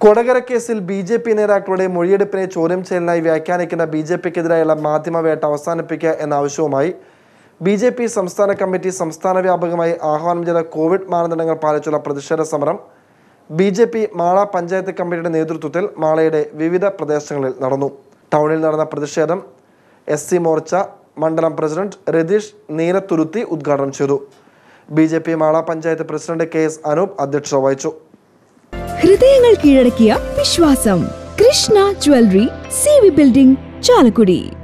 കൊടകര കേസിൽ B J P നേതാക്കളുടെ മൊഴിയെടുപ്പിനെ ചോദ്യം ചെയ്യലിനായി വ്യാഖ്യാനിക്കുന്ന ബി ജെ പിക്കെതിരായുള്ള മാധ്യമവേട്ട അവസാനിപ്പിക്കുക എന്ന ആവശ്യവുമായി ബി ജെ പി സംസ്ഥാന കമ്മിറ്റി സംസ്ഥാന വ്യാപകമായി ആഹ്വാനം ചെയ്ത കോവിഡ് മാനദണ്ഡങ്ങൾ പാലിച്ചുള്ള പ്രതിഷേധ സമരം B J P Mala panchayat കമ്മിറ്റിയുടെ നേതൃത്വത്തിൽ മാളയുടെ വിവിധ പ്രദേശങ്ങളിൽ നടന്നു ടൗണിൽ നടന്ന പ്രതിഷേധം എസ് സി മോർച്ച മണ്ഡലം പ്രസിഡന്റ് രതീഷ് നീലത്തുരുത്തി ഉദ്ഘാടനം ചെയ്തു B J P Mala panchayat president K S Anoop അധ്യക്ഷത വഹിച്ചു ഹൃദയങ്ങൾ കീഴടക്കിയ വിശ്വാസം Krishna jewellery C V building Chalakudy